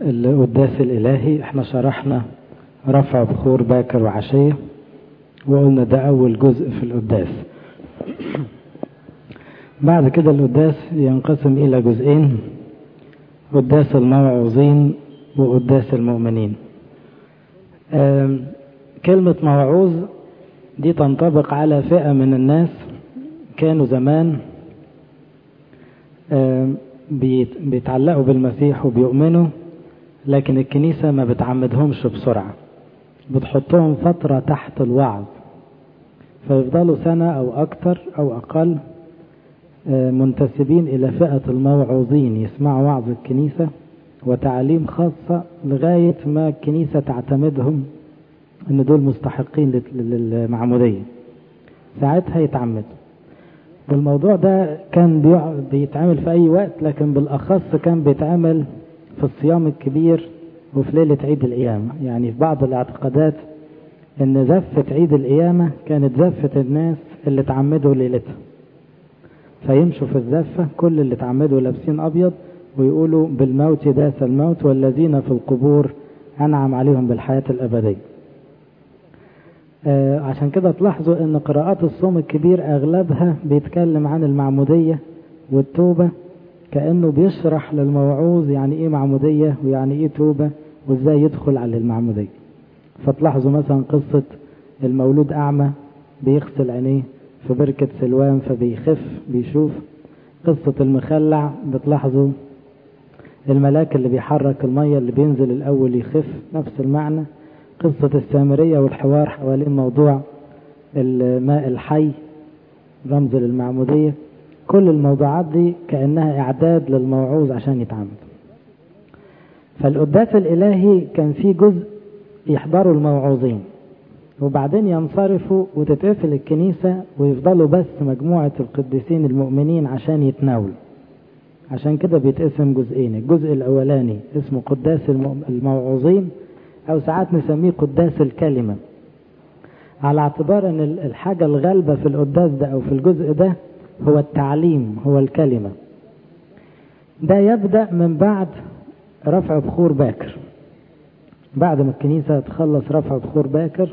القداس الإلهي احنا شرحنا رفع بخور باكر وعشية وقلنا ده أول جزء في القداس بعد كده القداس ينقسم إلى جزئين قداس الموعوظين وقداس المؤمنين كلمة موعوظ دي تنطبق على فئة من الناس كانوا زمان بيتعلقوا بالمسيح وبيؤمنوا لكن الكنيسة ما بتعمدهمش بسرعة بتحطهم فترة تحت الوعظ فيفضلوا سنة أو أكتر أو أقل منتسبين إلى فئة الموعوظين يسمعوا وعظ الكنيسة وتعليم خاصة لغاية ما الكنيسة تعتمدهم ان دول مستحقين للمعمودية ساعتها يتعمدوا والموضوع ده كان بيتعمل في اي وقت لكن بالاخص كان بيتعمل في الصيام الكبير وفي ليلة عيد القيامة يعني في بعض الاعتقادات ان زفة عيد القيامة كانت زفة الناس اللي تعمدوا ليلتها فيمشوا في الزفة كل اللي تعمدوا لابسين ابيض ويقولوا بالموت داس الموت والذين في القبور انعم عليهم بالحياة الابدية آه عشان كده تلاحظوا ان قراءات الصوم الكبير اغلبها بيتكلم عن المعمودية والتوبة كأنه بيشرح للموعوظ يعني ايه معمودية ويعني ايه توبة وازاي يدخل على المعمودية فتلاحظوا مثلا قصة المولود اعمى بيغسل عينيه في بركة سلوان فبيخف بيشوف قصة المخلع بتلاحظوا الملاك اللي بيحرك المية اللي بينزل الاول يخف نفس المعنى قصة السامرية والحوار حوالين موضوع الماء الحي رمز للمعمودية كل الموضوعات دي كأنها إعداد للموعوظ عشان يتعمد فالقداس الإلهي كان فيه جزء يحضروا الموعوظين وبعدين ينصرفوا وتتقفل الكنيسة ويفضلوا بس مجموعة القديسين المؤمنين عشان يتناولوا عشان كده بيتقسم جزئين الجزء الأولاني اسمه قداس الموعوظين أو ساعات نسميه قداس الكلمة على اعتبار أن الحاجة الغالبة في القداس ده أو في الجزء ده هو التعليم هو الكلمة ده يبدأ من بعد رفع بخور باكر بعد ما الكنيسة تخلص رفع بخور باكر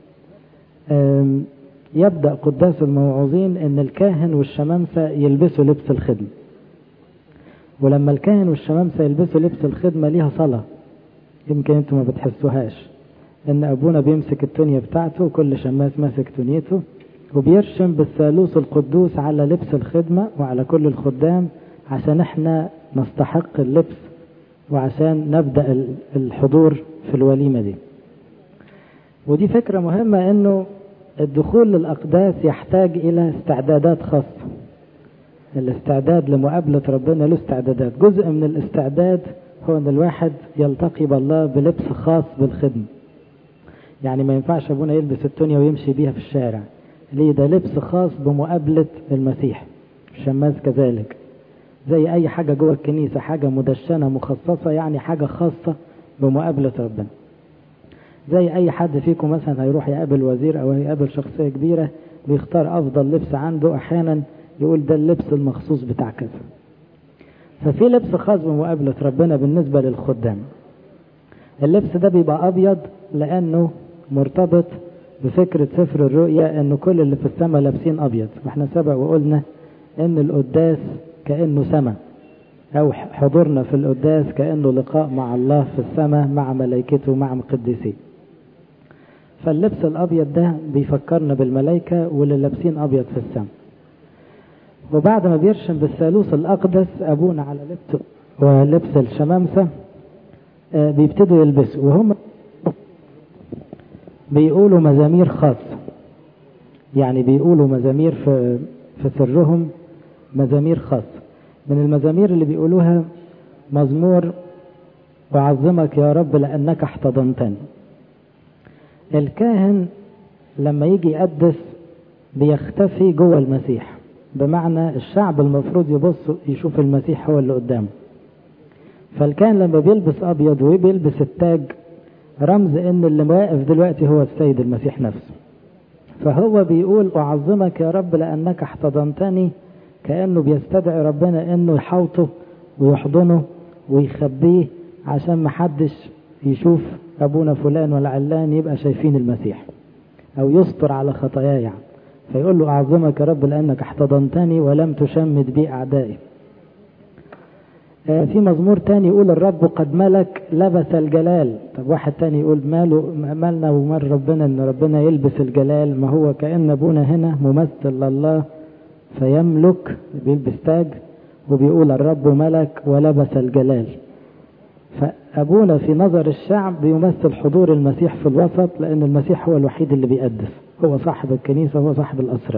يبدأ قداس الموعوظين أن الكاهن والشمامسة يلبسوا لبس الخدمة ولما الكاهن والشمامسة يلبسوا لبس الخدمة ليها صلاة يمكن انتم ما بتحسوهاش ان ابونا بيمسك التونية بتاعته وكل شماس ماسك تونيته وبيرشم بالثالوث القدوس على لبس الخدمة وعلى كل الخدام عشان احنا نستحق اللبس وعشان نبدأ الحضور في الوليمة دي ودي فكرة مهمة انه الدخول للأقداس يحتاج إلى استعدادات خاصة الاستعداد لمقابلة ربنا له استعدادات جزء من الاستعداد هو ان الواحد يلتقي بالله بلبس خاص بالخدمة يعني ما ينفعش ابونا يلبس التونيا ويمشي بيها في الشارع ليه ده لبس خاص بمقابلة المسيح الشماس كذلك زي اي حاجة جوه الكنيسة حاجة مدشنة مخصصة يعني حاجة خاصة بمقابلة ربنا زي اي حد فيكم مثلا هيروح يقابل وزير او يقابل شخصية كبيرة بيختار افضل لبس عنده احيانا يقول ده اللبس المخصوص بتاع كذا ففي لبس خاص بمقابلة ربنا بالنسبة للخدام اللبس ده بيبقى أبيض لأنه مرتبط بفكرة سفر الرؤيا أنه كل اللي في السماء لابسين أبيض واحنا سبق وقلنا أن القداس كأنه سماء أو حضورنا في القداس كأنه لقاء مع الله في السماء مع ملائكته مع مقدسيه فاللبس الأبيض ده بيفكرنا بالملائكة واللي لابسين أبيض في السماء وبعد ما بيرشم بالثالوث الأقدس أبونا على لبس ولبس الشمامسة بيبتدوا يلبسوا وهم بيقولوا مزامير خاصة يعني بيقولوا مزامير في, في سرهم مزامير خاصة من المزامير اللي بيقولوها مزمور أعظمك يا رب لأنك احتضنتني الكاهن لما يجي يقدس بيختفي جوه المسيح بمعنى الشعب المفروض يبص يشوف المسيح هو اللي قدامه فالكان لما بيلبس ابيض وبيلبس التاج رمز ان اللي واقف دلوقتي هو السيد المسيح نفسه فهو بيقول اعظمك يا رب لانك احتضنتني كانه بيستدعي ربنا انه يحوطه ويحضنه ويخبيه عشان محدش يشوف أبونا فلان ولا علان يبقى شايفين المسيح أو يستر على خطاياه يعني فيقول له أعظمك يا رب لأنك احتضنتني ولم تشمت بي أعدائي في مزمور تاني يقول الرب قد ملك لبس الجلال طب واحد تاني يقول ماله مالنا ومال ربنا ان ربنا يلبس الجلال ما هو كأن ابونا هنا ممثل لله فيملك بيلبس تاج وبيقول الرب ملك ولبس الجلال فأبونا في نظر الشعب بيمثل حضور المسيح في الوسط لأن المسيح هو الوحيد اللي بيقدس هو صاحب الكنيسة هو صاحب الأسرار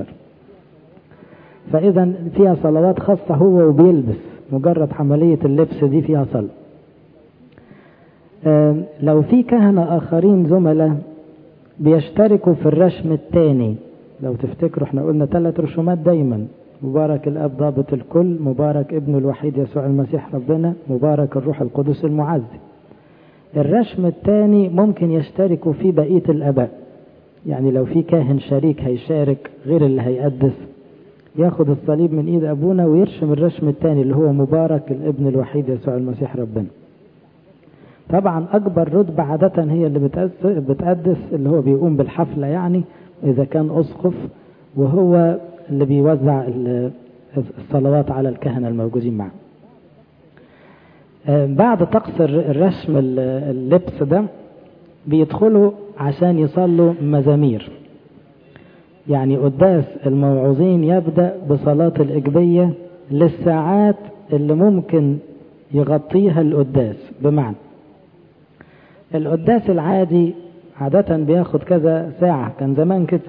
فإذا فيها صلوات خاصة هو وبيلبس مجرد عملية اللبس دي فيها صلاة لو في كهنة آخرين زملاء بيشتركوا في الرشم الثاني لو تفتكروا احنا قلنا ثلاث رسومات دايما مبارك الاب ضابط الكل مبارك ابن الوحيد يسوع المسيح ربنا مبارك الروح القدس المعزي الرشم الثاني ممكن يشتركوا فيه بقية الاباء يعني لو في كاهن شريك هيشارك غير اللي هيقدس ياخد الصليب من ايد ابونا ويرشم الرشم الثاني اللي هو مبارك الابن الوحيد يسوع المسيح ربنا طبعا اكبر رتبة عادة هي اللي بتقدس اللي هو بيقوم بالحفلة يعني اذا كان اسقف وهو اللي بيوزع الصلوات على الكهنة الموجودين معه بعد طقس الرسم اللبس ده بيدخلوا عشان يصلوا مزامير يعني قداس الموعوظين يبدأ بصلاة الإجبية للساعات اللي ممكن يغطيها القداس بمعنى القداس العادي عادة بياخد كذا ساعة كان زمان كده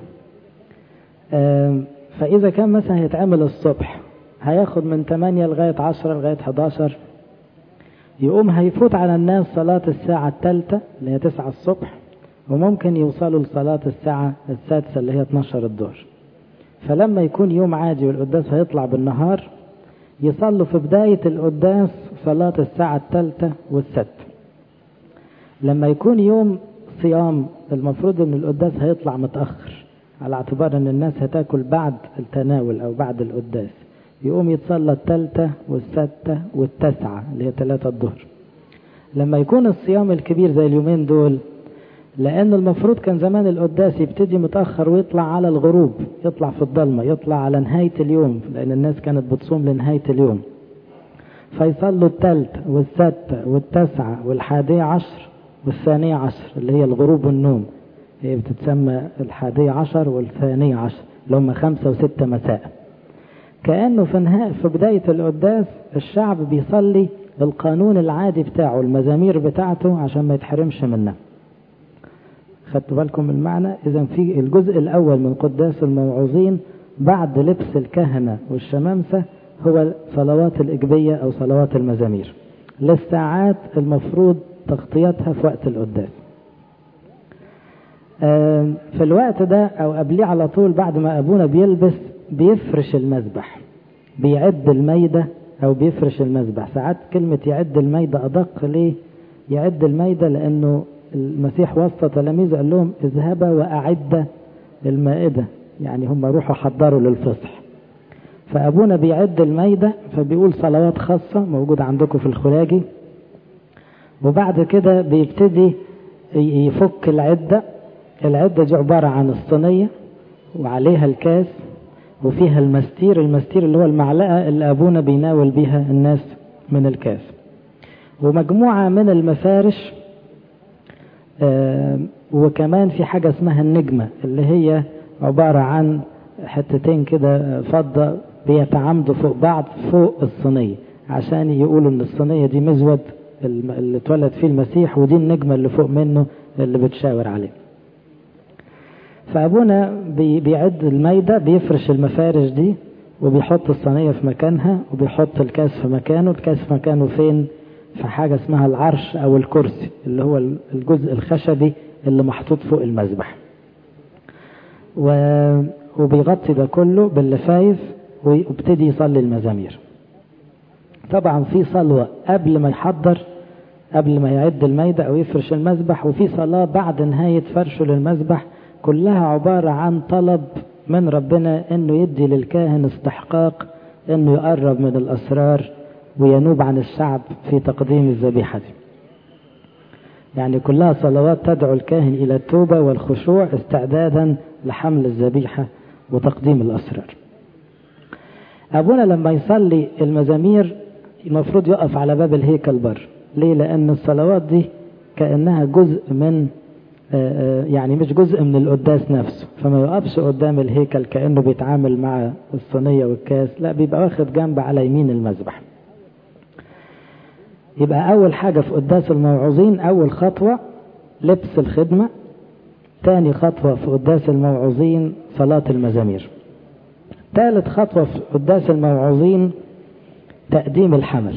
فإذا كان مثلا هيتعمل الصبح هياخد من 8 لغاية 10 لغاية 11 يقوم هيفوت على الناس صلاة الساعة الثالثة اللي هي 9 الصبح وممكن يوصلوا لصلاة الساعة السادسة اللي هي 12 الظهر فلما يكون يوم عادي والقداس هيطلع بالنهار يصلوا في بداية القداس صلاة الساعة الثالثة والسادسة لما يكون يوم صيام المفروض ان القداس هيطلع متأخر على اعتبار ان الناس هتاكل بعد التناول او بعد القداس يقوم يتصلى الثالثة والسادسة والتاسعة اللي هي ثلاثة الظهر لما يكون الصيام الكبير زي اليومين دول لأن المفروض كان زمان القداس يبتدي متأخر ويطلع على الغروب يطلع في الضلمة يطلع على نهاية اليوم لأن الناس كانت بتصوم لنهاية اليوم فيصلوا الثالثة والسادسة والتاسعة والحادية عشر والثانية عشر اللي هي الغروب والنوم هي بتتسمى الحادية عشر والثانية عشر اللي هم خمسة وستة مساء كأنه في نهاية في بداية القداس الشعب بيصلي القانون العادي بتاعه المزامير بتاعته عشان ما يتحرمش منها خدتوا بالكم من المعنى إذا في الجزء الأول من قداس الموعوظين بعد لبس الكهنة والشمامسة هو صلوات الإجبية أو صلوات المزامير للساعات المفروض تغطيتها في وقت القداس في الوقت ده أو قبليه على طول بعد ما أبونا بيلبس بيفرش المذبح بيعد الميدة أو بيفرش المذبح ساعات كلمة يعد الميدة أدق ليه يعد الميدة لأنه المسيح وصى تلاميذه قال لهم اذهبا وأعد المائدة يعني هم روحوا حضروا للفصح فأبونا بيعد الميدة فبيقول صلوات خاصة موجودة عندكم في الخلاجي وبعد كده بيبتدي يفك العدة العدة دي عبارة عن الصينية وعليها الكاس وفيها المستير المستير اللي هو المعلقة اللي أبونا بيناول بيها الناس من الكاس ومجموعة من المفارش آه وكمان في حاجة اسمها النجمة اللي هي عبارة عن حتتين كده فضة بيتعامدوا فوق بعض فوق الصينية عشان يقولوا ان الصينية دي مزود اللي اتولد فيه المسيح ودي النجمة اللي فوق منه اللي بتشاور عليه فأبونا بيعد الميدة بيفرش المفارش دي وبيحط الصينية في مكانها وبيحط الكاس في مكانه الكاس في مكانه فين في حاجة اسمها العرش أو الكرسي اللي هو الجزء الخشبي اللي محطوط فوق المذبح و... وبيغطي ده كله باللفايف ويبتدي يصلي المزامير طبعا في صلوة قبل ما يحضر قبل ما يعد الميدة أو يفرش المذبح وفي صلاة بعد نهاية فرشه للمذبح كلها عبارة عن طلب من ربنا انه يدي للكاهن استحقاق انه يقرب من الاسرار وينوب عن الشعب في تقديم الذبيحة دي يعني كلها صلوات تدعو الكاهن إلى التوبة والخشوع استعدادا لحمل الذبيحة وتقديم الأسرار أبونا لما يصلي المزامير المفروض يقف على باب الهيكل بر ليه لأن الصلوات دي كأنها جزء من يعني مش جزء من القداس نفسه فما يقفش قدام الهيكل كأنه بيتعامل مع الصينية والكاس لا بيبقى واخد جنب على يمين المذبح يبقى أول حاجة في قداس الموعوظين أول خطوة لبس الخدمة تاني خطوة في قداس الموعوظين صلاة المزامير ثالث خطوة في قداس الموعوظين تقديم الحمل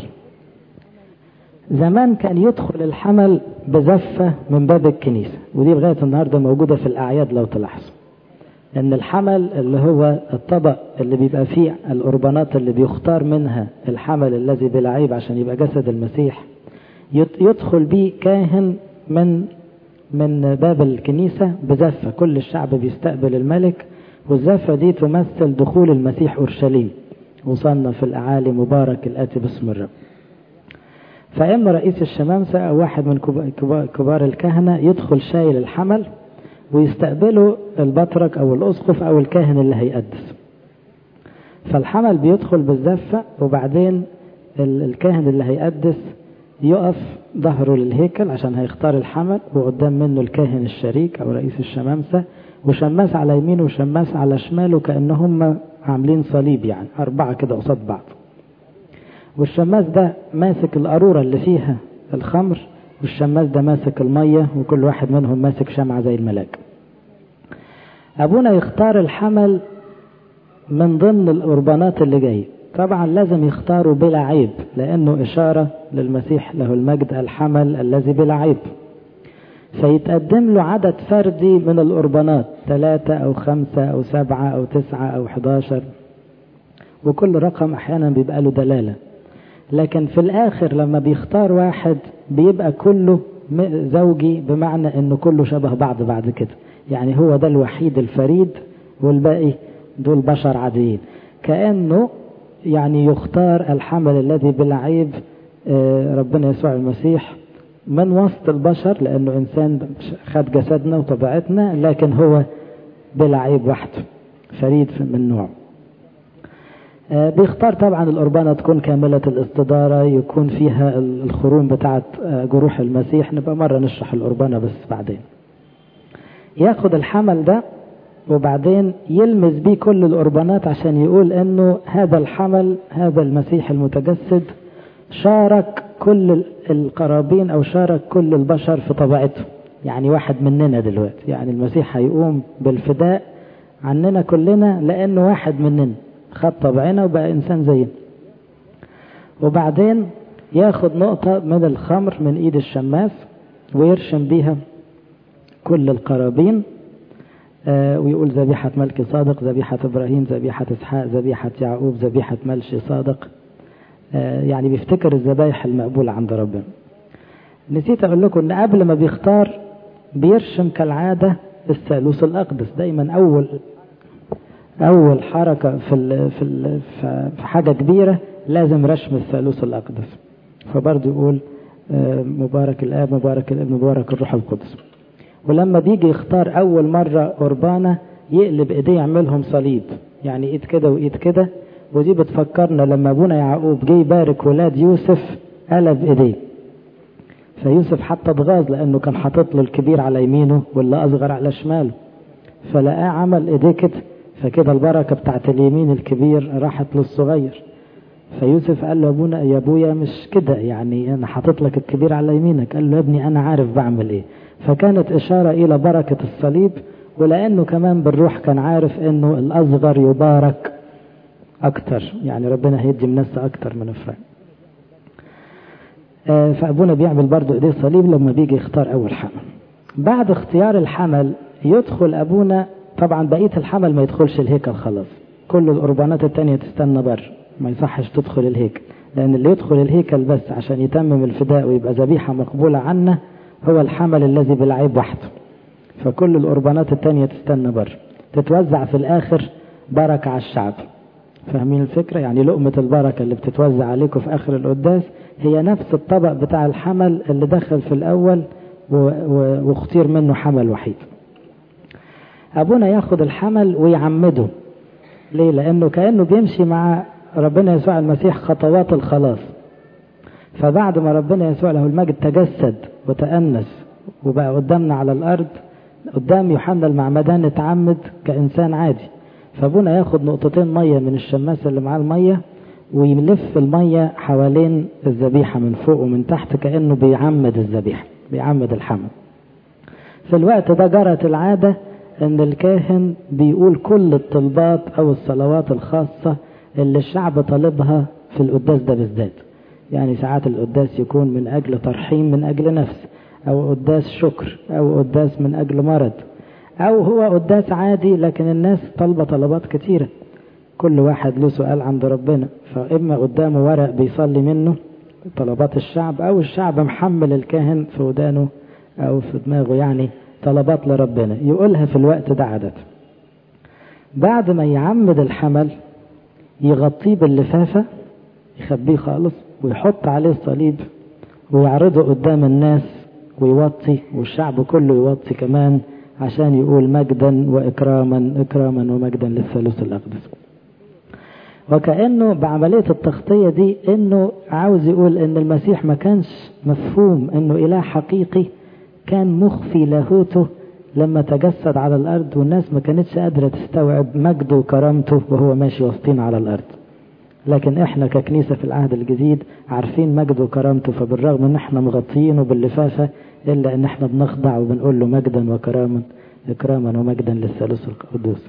زمان كان يدخل الحمل بزفة من باب الكنيسة ودي لغاية النهاردة موجودة في الأعياد لو تلاحظوا ان الحمل اللي هو الطبق اللي بيبقى فيه القربانات اللي بيختار منها الحمل الذي بلا عيب عشان يبقى جسد المسيح يدخل بيه كاهن من من باب الكنيسة بزفة كل الشعب بيستقبل الملك والزفة دي تمثل دخول المسيح أورشليم وصلنا في الأعالي مبارك الآتي باسم الرب فإما رئيس الشمامسة أو واحد من كبار الكهنة يدخل شايل الحمل ويستقبله البطرك أو الأسقف أو الكاهن اللي هيقدس فالحمل بيدخل بالزفة وبعدين الكاهن اللي هيقدس يقف ظهره للهيكل عشان هيختار الحمل وقدام منه الكاهن الشريك أو رئيس الشمامسة وشماس على يمينه وشماس على شماله كأنهم عاملين صليب يعني أربعة كده قصاد بعض والشماس ده ماسك القارورة اللي فيها الخمر والشماس ده ماسك المية وكل واحد منهم ماسك شمعة زي الملاك أبونا يختار الحمل من ضمن القربانات اللي جاي طبعا لازم يختاروا بلا عيب لأنه إشارة للمسيح له المجد الحمل الذي بلا عيب فيتقدم له عدد فردي من القربانات ثلاثة أو خمسة أو سبعة أو تسعة أو حداشر وكل رقم أحيانا بيبقى له دلالة لكن في الآخر لما بيختار واحد بيبقى كله زوجي بمعنى أنه كله شبه بعض بعد كده يعني هو ده الوحيد الفريد والباقي دول بشر عاديين كأنه يعني يختار الحمل الذي بالعيب ربنا يسوع المسيح من وسط البشر لأنه إنسان خد جسدنا وطبيعتنا لكن هو بلا عيب وحده فريد من نوعه بيختار طبعا القربانة تكون كاملة الاستدارة يكون فيها الخروم بتاعة جروح المسيح نبقى مرة نشرح القربانة بس بعدين ياخد الحمل ده وبعدين يلمس بيه كل القربانات عشان يقول انه هذا الحمل هذا المسيح المتجسد شارك كل القرابين او شارك كل البشر في طبيعته يعني واحد مننا دلوقتي يعني المسيح هيقوم بالفداء عننا كلنا لانه واحد مننا خد طبعنا وبقى انسان زينا وبعدين ياخد نقطة من الخمر من ايد الشماس ويرشم بيها كل القرابين آه ويقول ذبيحة ملك صادق ذبيحة إبراهيم ذبيحة إسحاق ذبيحة يعقوب ذبيحة ملشي صادق آه يعني بيفتكر الذبايح المقبولة عند ربنا نسيت أقول لكم إن قبل ما بيختار بيرشم كالعادة الثالوث الأقدس دايما أول أول حركة في ال في ال في حاجة كبيرة لازم رشم الثالوث الأقدس فبرضه يقول آه مبارك الآب مبارك الابن مبارك الروح القدس ولما بيجي يختار أول مرة قربانة يقلب إيديه يعملهم صليب يعني إيد كده وإيد كده ودي بتفكرنا لما أبونا يعقوب جه يبارك ولاد يوسف قلب إيديه فيوسف حتى اتغاظ لأنه كان حاطط له الكبير على يمينه واللي أصغر على شماله فلقاه عمل إيديه كده فكده البركة بتاعت اليمين الكبير راحت للصغير فيوسف قال له ابونا يا ابويا مش كده يعني انا حاطط لك الكبير على يمينك قال له يا ابني انا عارف بعمل ايه فكانت اشارة الى بركة الصليب ولانه كمان بالروح كان عارف انه الاصغر يبارك اكتر يعني ربنا هيدي الناس اكتر من افراد آه فابونا بيعمل برضه ايديه صليب لما بيجي يختار اول حمل بعد اختيار الحمل يدخل ابونا طبعا بقية الحمل ما يدخلش الهيكل خلاص كل القربانات التانية تستنى بره ما يصحش تدخل الهيكل لأن اللي يدخل الهيكل بس عشان يتمم الفداء ويبقى ذبيحة مقبولة عنا هو الحمل الذي بالعيب وحده فكل القربانات التانية تستنى بره تتوزع في الآخر بركة على الشعب فاهمين الفكرة يعني لقمة البركة اللي بتتوزع عليكم في آخر القداس هي نفس الطبق بتاع الحمل اللي دخل في الأول واختير منه حمل وحيد أبونا ياخد الحمل ويعمده ليه لأنه كأنه بيمشي مع ربنا يسوع المسيح خطوات الخلاص فبعد ما ربنا يسوع له المجد تجسد وتأنس وبقى قدامنا على الأرض قدام يوحنا المعمدان اتعمد كإنسان عادي فابونا ياخد نقطتين مية من الشماسة اللي معاه المية ويلف المية حوالين الذبيحة من فوق ومن تحت كأنه بيعمد الذبيحة بيعمد الحمل في الوقت ده جرت العادة ان الكاهن بيقول كل الطلبات او الصلوات الخاصة اللي الشعب طالبها في القداس ده بالذات يعني ساعات القداس يكون من اجل ترحيم من اجل نفس او قداس شكر او قداس من اجل مرض او هو قداس عادي لكن الناس طالبة طلبات كتيرة كل واحد له سؤال عند ربنا فاما قدامه ورق بيصلي منه طلبات الشعب او الشعب محمل الكاهن في ودانه او في دماغه يعني طلبات لربنا يقولها في الوقت ده عادة بعد ما يعمد الحمل يغطيه باللفافة يخبيه خالص ويحط عليه الصليب ويعرضه قدام الناس ويوطي والشعب كله يوطي كمان عشان يقول مجدا وإكراما إكراما ومجدا للثالوث الأقدس وكأنه بعملية التغطية دي إنه عاوز يقول إن المسيح ما كانش مفهوم إنه إله حقيقي كان مخفي لاهوته لما تجسد على الأرض والناس ما كانتش قادرة تستوعب مجده وكرامته وهو ماشي وسطينا على الأرض لكن احنا ككنيسة في العهد الجديد عارفين مجده وكرامته فبالرغم ان احنا مغطيينه باللفافة الا ان احنا بنخضع وبنقول له مجدا وكراما اكراما ومجدا للثالوث القدوس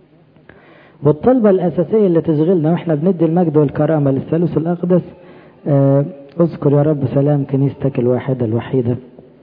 والطلبة الأساسية اللي تشغلنا واحنا بندي المجد والكرامة للثالوث الأقدس اه اذكر يا رب سلام كنيستك الواحدة الوحيدة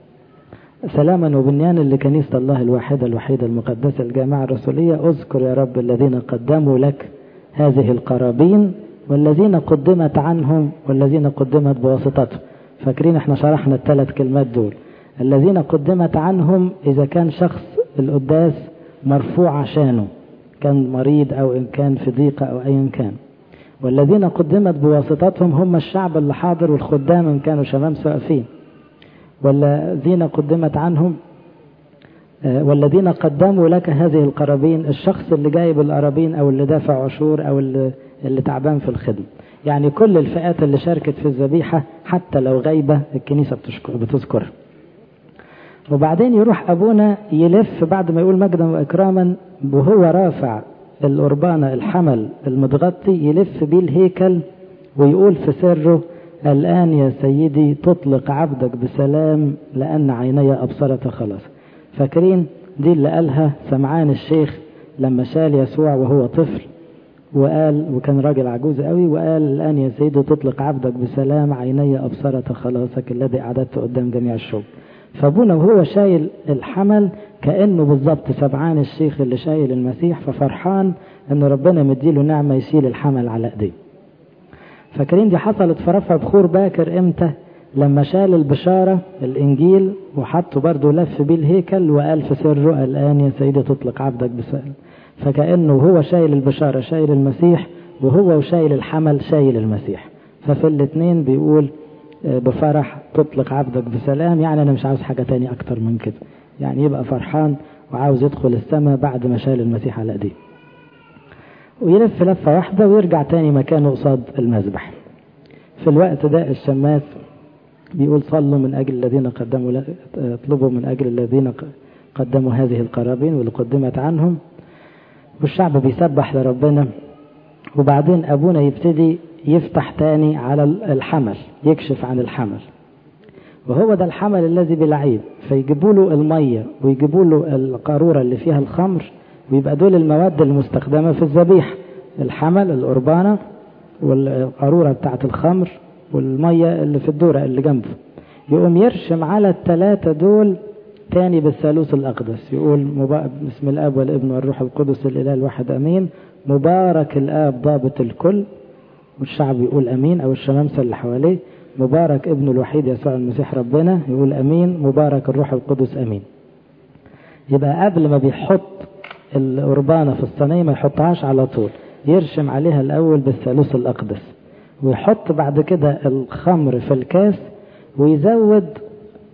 سلاما وبنيانا لكنيسة الله الواحدة الوحيدة المقدسة الجامعة الرسولية اذكر يا رب الذين قدموا لك هذه القرابين والذين قدمت عنهم والذين قدمت بواسطتهم فاكرين احنا شرحنا الثلاث كلمات دول الذين قدمت عنهم اذا كان شخص القداس مرفوع عشانه كان مريض او ان كان في ضيقة او ايا كان والذين قدمت بواسطتهم هم الشعب اللي حاضر والخدام ان كانوا شباب واقفين والذين قدمت عنهم والذين قدموا لك هذه القرابين الشخص اللي جايب القرابين او اللي دافع عشور او اللي, اللي تعبان في الخدمة يعني كل الفئات اللي شاركت في الذبيحة حتى لو غايبة الكنيسة بتذكر وبعدين يروح ابونا يلف بعد ما يقول مجدا واكراما وهو رافع القربانة الحمل المتغطي يلف بيه الهيكل ويقول في سره الآن يا سيدي تطلق عبدك بسلام لأن عيني أبصرت خلاص فاكرين دي اللي قالها سمعان الشيخ لما شال يسوع وهو طفل وقال وكان راجل عجوز قوي وقال الآن يا سيدي تطلق عبدك بسلام عيني أبصرت خلاصك الذي أعددت قدام جميع الشعوب فابونا وهو شايل الحمل كأنه بالظبط سبعان الشيخ اللي شايل المسيح ففرحان ان ربنا مديله نعمة يشيل الحمل على ايديه فاكرين دي حصلت في رفع بخور باكر امتى لما شال البشارة الانجيل وحطه برضه لف بيه الهيكل وقال في سره الان يا سيدي تطلق عبدك بسؤال فكأنه هو شايل البشارة شايل المسيح وهو وشايل الحمل شايل المسيح ففي الاثنين بيقول بفرح تطلق عبدك بسلام يعني انا مش عاوز حاجة تاني اكتر من كده يعني يبقى فرحان وعاوز يدخل السماء بعد ما شال المسيح على ايديه ويلف لفة واحدة ويرجع تاني مكانه قصاد المذبح في الوقت ده الشماس بيقول صلوا من أجل الذين قدموا اطلبوا من أجل الذين قدموا هذه القرابين واللي قدمت عنهم والشعب بيسبح لربنا وبعدين أبونا يبتدي يفتح تاني على الحمل يكشف عن الحمل وهو ده الحمل الذي بلعيب فيجيبوا له المية ويجيبوا له القارورة اللي فيها الخمر ويبقى دول المواد المستخدمة في الذبيحة الحمل القربانة والقارورة بتاعة الخمر والمية اللي في الدورة اللي جنبه يقوم يرشم على الثلاثة دول تاني بالثالوث الأقدس يقول بسم الآب والابن والروح القدس الإله الواحد أمين مبارك الآب ضابط الكل والشعب يقول أمين أو الشمامسة اللي حواليه مبارك ابن الوحيد يسوع المسيح ربنا يقول أمين مبارك الروح القدس أمين يبقى قبل ما بيحط القربانة في الصينية ما يحطهاش على طول يرشم عليها الأول بالثالوث الأقدس ويحط بعد كده الخمر في الكاس ويزود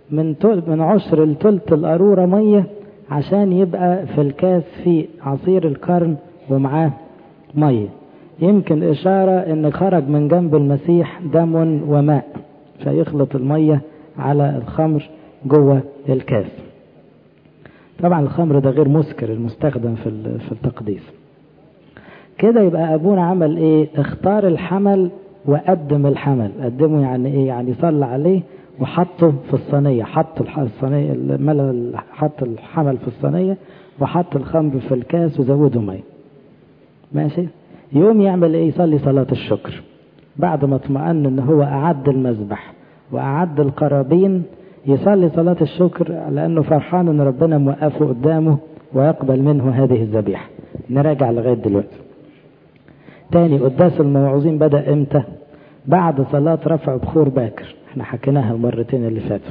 من من عشر لتلت القارورة مية عشان يبقى في الكاس في عصير القرن ومعاه مية يمكن إشارة إن خرج من جنب المسيح دم وماء فيخلط المية على الخمر جوه الكاس طبعا الخمر ده غير مسكر المستخدم في في التقديس كده يبقى ابونا عمل ايه اختار الحمل وقدم الحمل قدمه يعني ايه يعني صلى عليه وحطه في الصينيه حط الصينيه ملى حط الحمل في الصينيه وحط الخمر في الكاس وزوده ميه ماشي يوم يعمل ايه يصلي صلاه الشكر بعد ما اطمأن ان هو اعد المذبح واعد القرابين يصلي صلاة الشكر لأنه فرحان إن ربنا موقفه قدامه ويقبل منه هذه الذبيحة نراجع لغاية دلوقتي تاني قداس الموعوظين بدأ إمتى بعد صلاة رفع بخور باكر احنا حكيناها المرتين اللي فاتوا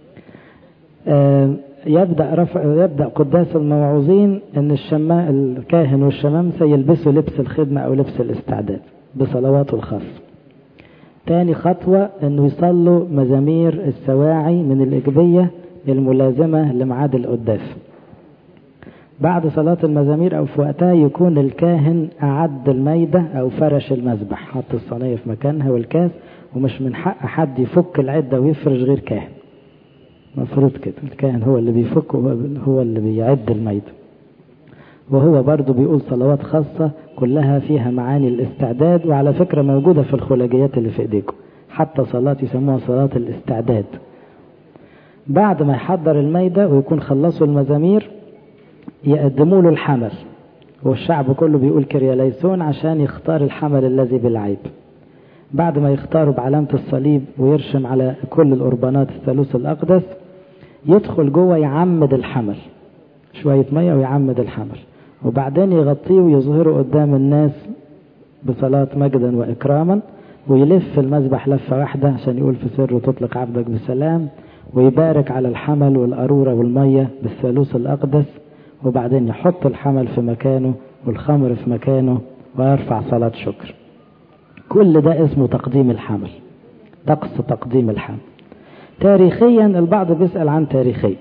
آه يبدأ رفع يبدأ قداس الموعوظين ان الشماء الكاهن والشمامسة يلبسوا لبس الخدمة او لبس الاستعداد بصلواته الخاصة تاني خطوة انه يصلوا مزامير السواعي من الإجبية الملازمة لميعاد القداس بعد صلاة المزامير أو في وقتها يكون الكاهن أعد الميدة أو فرش المذبح حط الصينية في مكانها والكاس ومش من حق حد يفك العدة ويفرش غير كاهن مفروض كده الكاهن هو اللي بيفك هو اللي بيعد الميدة وهو برضه بيقول صلوات خاصة كلها فيها معاني الاستعداد وعلى فكرة موجودة في الخلاجيات اللي في ايديكم حتى صلاة يسموها صلاة الاستعداد بعد ما يحضر الميدة ويكون خلصوا المزامير يقدموا له الحمل والشعب كله بيقول كرياليسون عشان يختار الحمل الذي بالعيب بعد ما يختاروا بعلامة الصليب ويرشم على كل القربانات الثالوث الأقدس يدخل جوه يعمد الحمل شوية مية ويعمد الحمل وبعدين يغطيه ويظهره قدام الناس بصلاة مجدا وإكراما ويلف المذبح لفة واحدة عشان يقول في سره تطلق عبدك بسلام ويبارك على الحمل والقارورة والمية بالثالوث الأقدس وبعدين يحط الحمل في مكانه والخمر في مكانه ويرفع صلاة شكر كل ده اسمه تقديم الحمل طقس تقديم الحمل تاريخيا البعض بيسأل عن تاريخي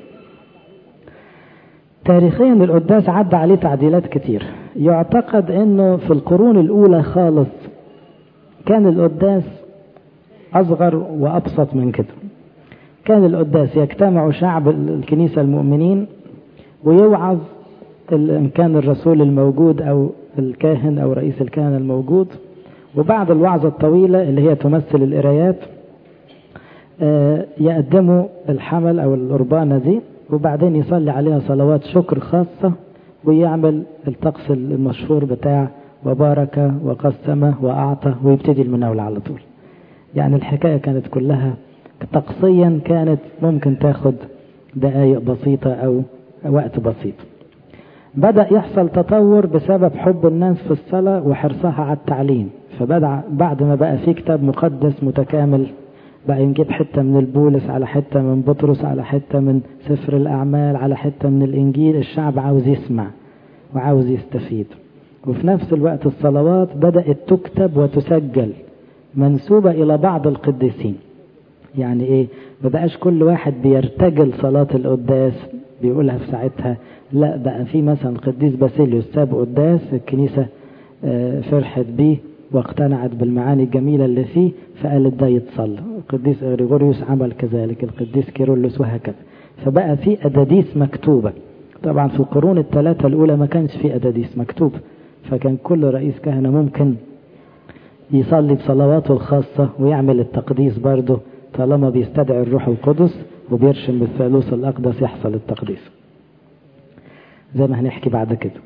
تاريخيا القداس عدى عليه تعديلات كتير يعتقد انه في القرون الاولى خالص كان القداس اصغر وابسط من كده كان القداس يجتمع شعب الكنيسة المؤمنين ويوعظ إن كان الرسول الموجود أو الكاهن أو رئيس الكهنة الموجود وبعد الوعظة الطويلة اللي هي تمثل القرايات يقدموا الحمل أو القربانة دي وبعدين يصلي عليها صلوات شكر خاصة ويعمل الطقس المشهور بتاع وبارك وقسم وأعطى ويبتدي المناولة على طول يعني الحكاية كانت كلها طقسيا كانت ممكن تاخد دقايق بسيطة أو وقت بسيط بدأ يحصل تطور بسبب حب الناس في الصلاة وحرصها على التعليم فبدأ بعد ما بقى في كتاب مقدس متكامل بقى نجيب حتة من البولس على حتة من بطرس على حتة من سفر الأعمال على حتة من الإنجيل الشعب عاوز يسمع وعاوز يستفيد وفي نفس الوقت الصلوات بدأت تكتب وتسجل منسوبة إلى بعض القديسين يعني إيه ما بقاش كل واحد بيرتجل صلاة القداس بيقولها في ساعتها لا بقى في مثلا قديس باسيليوس ساب قداس الكنيسة فرحت بيه واقتنعت بالمعاني الجميلة اللي فيه فقالت ده يتصلى القديس غريغوريوس عمل كذلك القديس كيرلس وهكذا فبقى في أداديس مكتوبة طبعا في القرون الثلاثة الأولى ما كانش في أداديس مكتوبة فكان كل رئيس كهنة ممكن يصلي بصلواته الخاصة ويعمل التقديس برضه طالما بيستدعي الروح القدس وبيرشم بالثالوث الأقدس يحصل التقديس زي ما هنحكي بعد كده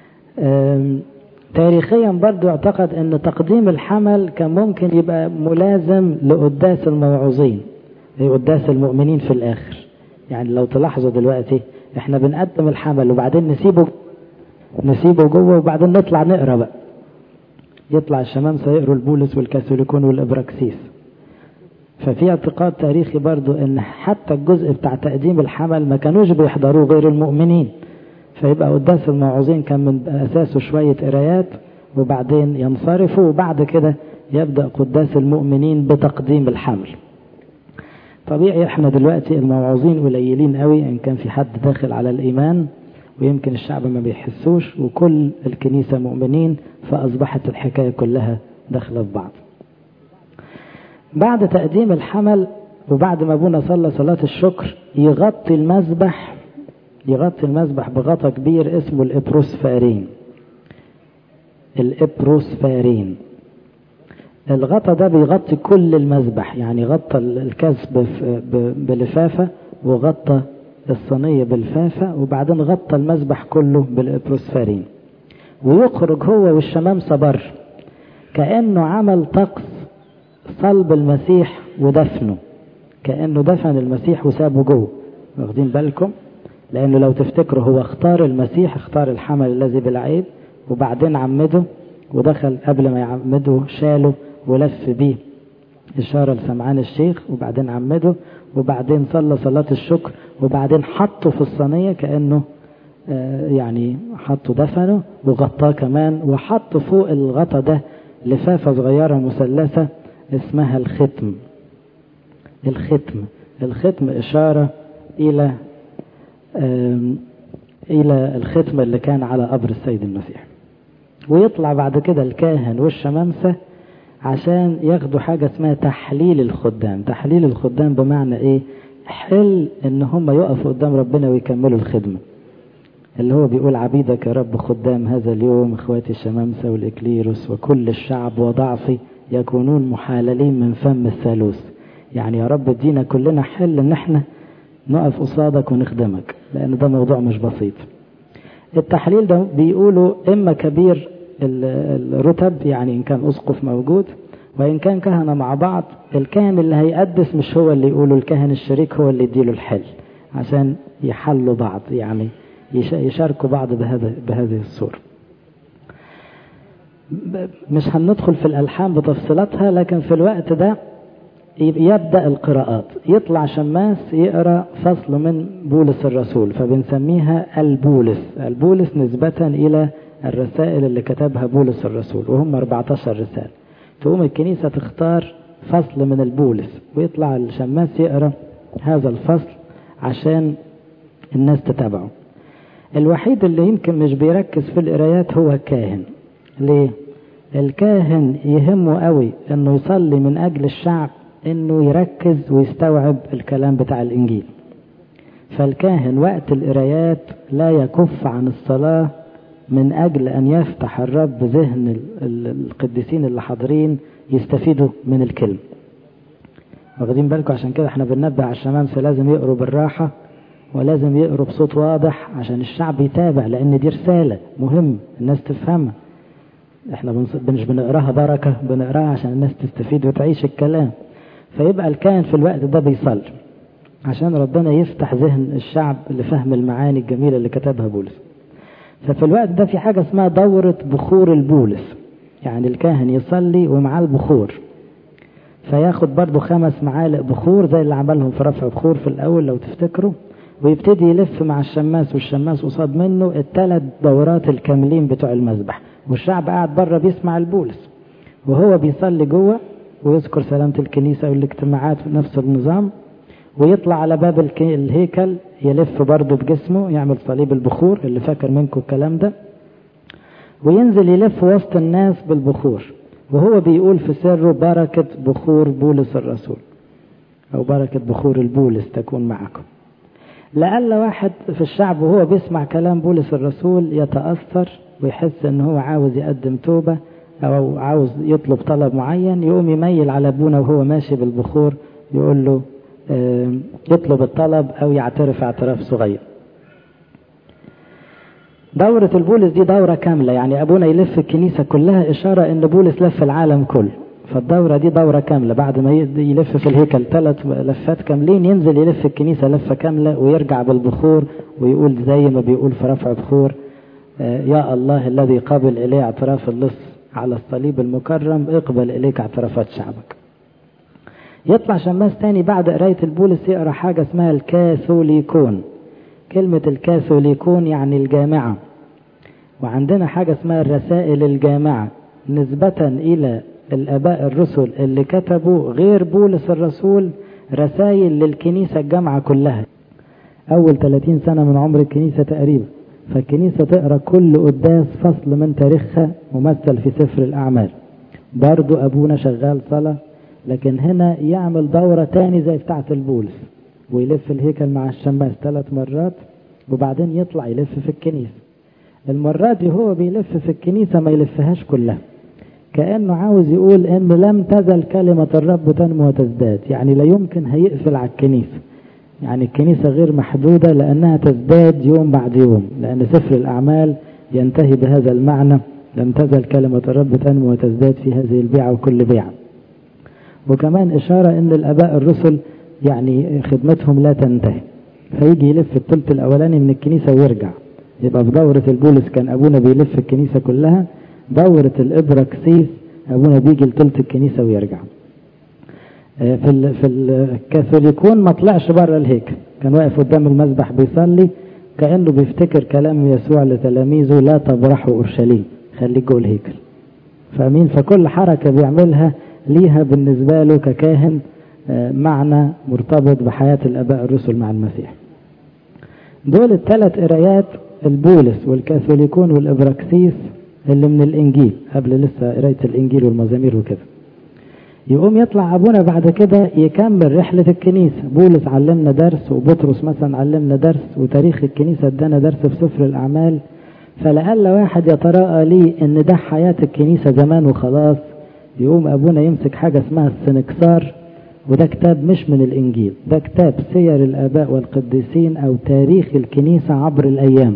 تاريخيا برضو اعتقد ان تقديم الحمل كان ممكن يبقى ملازم لقداس الموعوظين قداس المؤمنين في الاخر يعني لو تلاحظوا دلوقتي احنا بنقدم الحمل وبعدين نسيبه نسيبه جوه وبعدين نطلع نقرا بقى يطلع الشمامسه يقروا البولس والكاثوليكون والابراكسيس ففي اعتقاد تاريخي برضو ان حتى الجزء بتاع تقديم الحمل ما كانوش بيحضروه غير المؤمنين فيبقى قداس الموعوظين كان من اساسه شويه قرايات وبعدين ينصرفوا وبعد كده يبدا قداس المؤمنين بتقديم الحمل طبيعي احنا دلوقتي الموعوظين قليلين قوي ان كان في حد داخل على الايمان ويمكن الشعب ما بيحسوش وكل الكنيسة مؤمنين فأصبحت الحكاية كلها داخلة في بعض بعد تقديم الحمل وبعد ما ابونا صلى صلاة الشكر يغطي المذبح يغطي المذبح بغطا كبير اسمه الإبروسفارين الإبروسفارين الغطا ده بيغطي كل المذبح يعني غطى الكاس بلفافة وغطى الصينية بالفافة وبعدين غطى المذبح كله بالإبروسفارين ويخرج هو والشمامسة بر كأنه عمل طقس صلب المسيح ودفنه كأنه دفن المسيح وسابه جوه واخدين بالكم لأنه لو تفتكروا هو اختار المسيح اختار الحمل الذي بالعيب وبعدين عمده ودخل قبل ما يعمده شاله ولف بيه إشارة لسمعان الشيخ وبعدين عمده وبعدين صلى صلاة الشكر وبعدين حطه في الصينية كأنه آه يعني حطه دفنه وغطاه كمان وحط فوق الغطا ده لفافة صغيرة مثلثة اسمها الختم الختم الختم إشارة إلى إلى الختم اللي كان على قبر السيد المسيح ويطلع بعد كده الكاهن والشمامسة عشان ياخدوا حاجة اسمها تحليل الخدام تحليل الخدام بمعنى ايه حل ان هم يقفوا قدام ربنا ويكملوا الخدمة اللي هو بيقول عبيدك يا رب خدام هذا اليوم اخواتي الشمامسة والاكليروس وكل الشعب وضعفي يكونون محاللين من فم الثالوث يعني يا رب ادينا كلنا حل ان احنا نقف قصادك ونخدمك لان ده موضوع مش بسيط التحليل ده بيقولوا اما كبير الرتب يعني ان كان اسقف موجود وان كان كهنه مع بعض الكاهن اللي هيقدس مش هو اللي يقوله الكاهن الشريك هو اللي يديله الحل عشان يحلوا بعض يعني يشاركوا بعض بهذا بهذه الصوره مش هندخل في الالحان بتفصيلاتها لكن في الوقت ده يبدا القراءات يطلع شماس يقرا فصل من بولس الرسول فبنسميها البولس البولس نسبه الى الرسائل اللي كتبها بولس الرسول وهم 14 رسالة تقوم الكنيسة تختار فصل من البولس ويطلع الشماس يقرأ هذا الفصل عشان الناس تتابعه الوحيد اللي يمكن مش بيركز في القرايات هو الكاهن ليه الكاهن يهمه قوي انه يصلي من اجل الشعب انه يركز ويستوعب الكلام بتاع الانجيل فالكاهن وقت القرايات لا يكف عن الصلاه من أجل أن يفتح الرب ذهن القديسين اللي حاضرين يستفيدوا من الكلمة واخدين بالكم عشان كده احنا بننبه على الشمامسة لازم يقروا بالراحة ولازم يقروا بصوت واضح عشان الشعب يتابع لأن دي رسالة مهم الناس تفهمها احنا مش بنقراها بركة بنقراها عشان الناس تستفيد وتعيش الكلام فيبقى الكاهن في الوقت ده بيصلي عشان ربنا يفتح ذهن الشعب لفهم المعاني الجميلة اللي كتبها بولس ففي الوقت ده في حاجة اسمها دورة بخور البولس يعني الكاهن يصلي ومعاه البخور فياخد برضه خمس معالق بخور زي اللي عملهم في رفع بخور في الأول لو تفتكروا ويبتدي يلف مع الشماس والشماس قصاد منه الثلاث دورات الكاملين بتوع المذبح والشعب قاعد بره بيسمع البولس وهو بيصلي جوه ويذكر سلامة الكنيسة والاجتماعات نفس النظام ويطلع على باب الهيكل يلف برضه بجسمه يعمل صليب البخور اللي فاكر منكم الكلام ده وينزل يلف وسط الناس بالبخور وهو بيقول في سره بركة بخور بولس الرسول أو بركة بخور البولس تكون معكم لألا واحد في الشعب وهو بيسمع كلام بولس الرسول يتأثر ويحس ان هو عاوز يقدم توبة او عاوز يطلب طلب معين يقوم يميل على ابونا وهو ماشي بالبخور يقول له يطلب الطلب او يعترف اعتراف صغير دورة البولس دي دورة كاملة يعني ابونا يلف الكنيسة كلها اشارة ان بولس لف العالم كله فالدورة دي دورة كاملة بعد ما يلف في الهيكل ثلاث لفات كاملين ينزل يلف الكنيسة لفة كاملة ويرجع بالبخور ويقول زي ما بيقول في رفع بخور يا الله الذي قبل إليه اعتراف اللص على الصليب المكرم اقبل إليك اعترافات شعبك يطلع شماس تاني بعد قراية البولس يقرأ حاجة اسمها الكاثوليكون كلمة الكاثوليكون يعني الجامعة وعندنا حاجة اسمها الرسائل الجامعة نسبة إلى الآباء الرسل اللي كتبوا غير بولس الرسول رسائل للكنيسة الجامعة كلها أول 30 سنة من عمر الكنيسة تقريبا فالكنيسة تقرأ كل قداس فصل من تاريخها ممثل في سفر الأعمال برضو أبونا شغال صلاة لكن هنا يعمل دورة تاني زي بتاعة البولس ويلف الهيكل مع الشماس ثلاث مرات وبعدين يطلع يلف في الكنيسة المرات دي هو بيلف في الكنيسة ما يلفهاش كلها كأنه عاوز يقول إن لم تزل كلمة الرب تنمو وتزداد يعني لا يمكن هيقفل على الكنيسة يعني الكنيسة غير محدودة لأنها تزداد يوم بعد يوم لأن سفر الأعمال ينتهي بهذا المعنى لم تزل كلمة الرب تنمو وتزداد في هذه البيعة وكل بيعة وكمان إشارة أن الآباء الرسل يعني خدمتهم لا تنتهي فيجي يلف الثلث الأولاني من الكنيسة ويرجع يبقى في دورة البولس كان أبونا بيلف الكنيسة كلها دورة الإبراكسيس أبونا بيجي لثلث الكنيسة ويرجع في ال في الكاثوليكون ما طلعش بره الهيكل كان واقف قدام المذبح بيصلي كأنه بيفتكر كلام يسوع لتلاميذه لا تبرحوا أورشليم خليك جوه الهيكل فاهمين فكل حركة بيعملها ليها بالنسبة له ككاهن معنى مرتبط بحياة الآباء الرسل مع المسيح دول الثلاث قرايات البولس والكاثوليكون والإبراكسيس اللي من الإنجيل قبل لسه قراية الإنجيل والمزامير وكده يقوم يطلع أبونا بعد كده يكمل رحلة الكنيسة بولس علمنا درس وبطرس مثلا علمنا درس وتاريخ الكنيسة ادانا درس في سفر الأعمال فلعل واحد يتراءى لي ان ده حياة الكنيسة زمان وخلاص يقوم أبونا يمسك حاجة اسمها السنكسار وده كتاب مش من الإنجيل ده كتاب سير الآباء والقديسين أو تاريخ الكنيسة عبر الأيام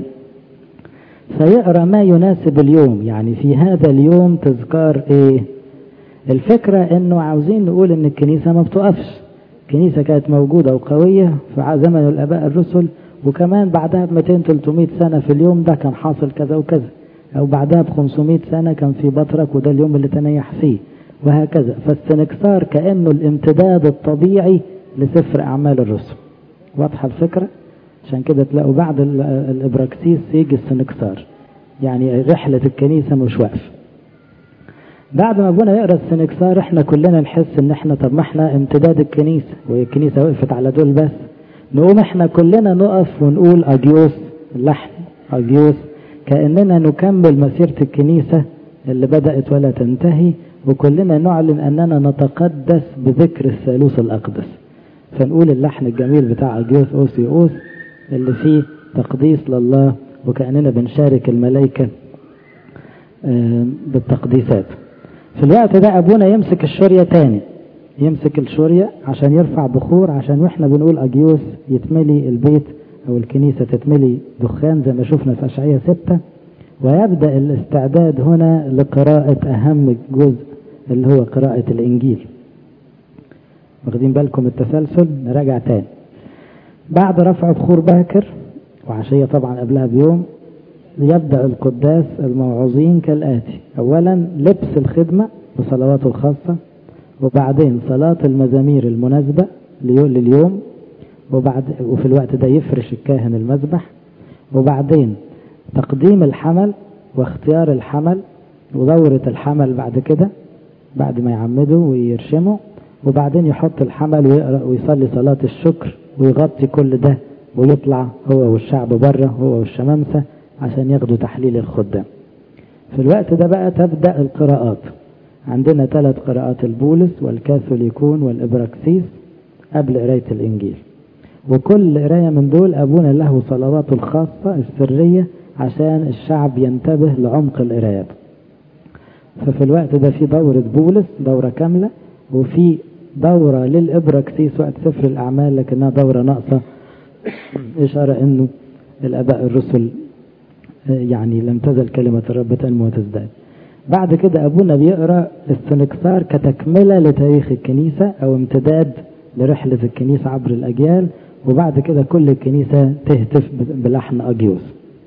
فيقرأ ما يناسب اليوم يعني في هذا اليوم تذكار إيه الفكرة إنه عاوزين نقول إن الكنيسة ما بتقفش الكنيسة كانت موجودة وقوية في زمن الآباء الرسل وكمان بعدها ب 200 300 سنة في اليوم ده كان حاصل كذا وكذا أو بعدها ب 500 سنة كان في بطرك وده اليوم اللي تنيح فيه وهكذا فالسنكسار كأنه الامتداد الطبيعي لسفر أعمال الرسل واضحة الفكرة عشان كده تلاقوا بعد الإبراكسيس يجي السنكسار يعني رحلة الكنيسة مش واقفة بعد ما ابونا يقرا السنكسار احنا كلنا نحس ان احنا طب ما احنا امتداد الكنيسة والكنيسة وقفت على دول بس نقوم احنا كلنا نقف ونقول اجيوس اللحن اجيوس كأننا نكمل مسيرة الكنيسة اللي بدأت ولا تنتهي وكلنا نعلن أننا نتقدس بذكر الثالوث الأقدس فنقول اللحن الجميل بتاع أجيوس أوسيوس اللي فيه تقديس لله وكأننا بنشارك الملائكة بالتقديسات في الوقت ده أبونا يمسك الشورية تاني يمسك الشورية عشان يرفع بخور عشان واحنا بنقول أجيوس يتملي البيت أو الكنيسة تتملي دخان زي ما شفنا في أشعية ستة ويبدأ الاستعداد هنا لقراءة أهم جزء اللي هو قراءة الإنجيل واخدين بالكم التسلسل نراجع تاني بعد رفع بخور باكر وعشية طبعا قبلها بيوم يبدأ القداس الموعظين كالآتي أولا لبس الخدمة بصلواته الخاصة وبعدين صلاة المزامير المناسبة لليوم وبعد وفي الوقت ده يفرش الكاهن المذبح وبعدين تقديم الحمل واختيار الحمل ودورة الحمل بعد كده بعد ما يعمده ويرشمه وبعدين يحط الحمل ويقرأ ويصلي صلاة الشكر ويغطي كل ده ويطلع هو والشعب بره هو والشمامسة عشان ياخدوا تحليل الخدام في الوقت ده بقى تبدأ القراءات عندنا ثلاث قراءات البولس والكاثوليكون والإبراكسيس قبل قراية الإنجيل وكل قراية من دول أبونا له صلواته الخاصة السرية عشان الشعب ينتبه لعمق القرايات ففي الوقت ده في دورة بولس دورة كاملة وفي دورة للإبراكسيس وقت سفر الأعمال لكنها دورة ناقصة إشارة إنه الآباء الرسل يعني لم تزل كلمة الرب تنمو وتزداد بعد كده أبونا بيقرأ السنكسار كتكملة لتاريخ الكنيسة أو امتداد لرحلة الكنيسة عبر الأجيال وبعد كده كل الكنيسة تهتف بلحن أجيوس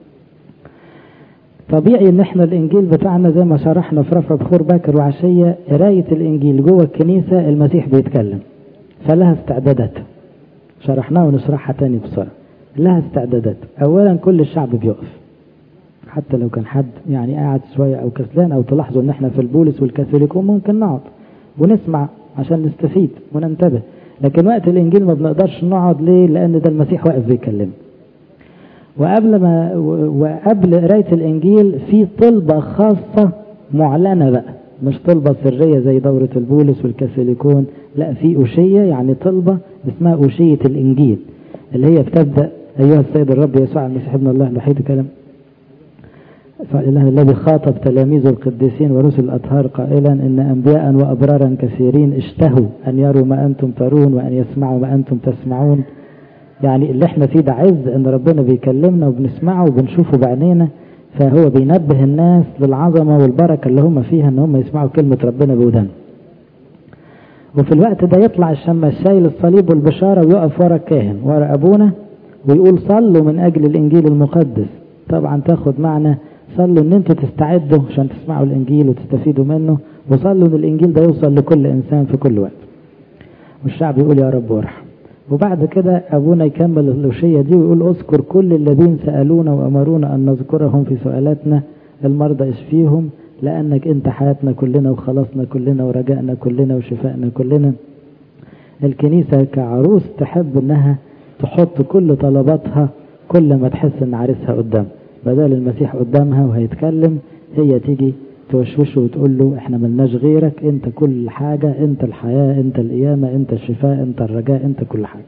طبيعي ان احنا الانجيل بتاعنا زي ما شرحنا في رفع بخور باكر وعشية قراية الانجيل جوه الكنيسة المسيح بيتكلم فلها استعدادات شرحناها ونشرحها تاني بسرعة لها استعدادات اولا كل الشعب بيقف حتى لو كان حد يعني قاعد شوية او كسلان او تلاحظوا ان احنا في البولس والكاثوليكون ممكن نقعد ونسمع عشان نستفيد وننتبه لكن وقت الإنجيل ما بنقدرش نقعد ليه لأن ده المسيح واقف بيكلمنا وقبل ما وقبل قراية الإنجيل في طلبة خاصة معلنة بقى مش طلبة سرية زي دورة البولس والكاثوليكون لا في أوشية يعني طلبة اسمها أوشية الإنجيل اللي هي بتبدأ أيها السيد الرب يسوع المسيح ابن الله الوحيد كلام فالإله الذي خاطب تلاميذه القديسين ورسل الأطهار قائلا إن أنبياء وأبرارا كثيرين اشتهوا أن يروا ما أنتم ترون وأن يسمعوا ما أنتم تسمعون يعني اللي احنا فيه ده عز ان ربنا بيكلمنا وبنسمعه وبنشوفه بعينينا فهو بينبه الناس للعظمه والبركه اللي هم فيها ان هم يسمعوا كلمه ربنا بودان وفي الوقت ده يطلع الشماس شايل الصليب والبشاره ويقف ورا الكاهن ورا ابونا ويقول صلوا من اجل الانجيل المقدس طبعا تاخد معنى صلوا ان انتوا تستعدوا عشان تسمعوا الانجيل وتستفيدوا منه وصلوا ان الانجيل ده يوصل لكل انسان في كل وقت والشعب يقول يا رب وارحم وبعد كده أبونا يكمل اللوشية دي ويقول أذكر كل الذين سألونا وأمرونا أن نذكرهم في سؤالاتنا المرضى اشفيهم لأنك أنت حياتنا كلنا وخلاصنا كلنا ورجائنا كلنا وشفائنا كلنا الكنيسة كعروس تحب أنها تحط كل طلباتها كل ما تحس أن عريسها قدام بدل المسيح قدامها وهيتكلم هي تيجي توشوشه وتقول له احنا ملناش غيرك انت كل حاجة انت الحياة انت القيامة انت الشفاء انت الرجاء انت كل حاجة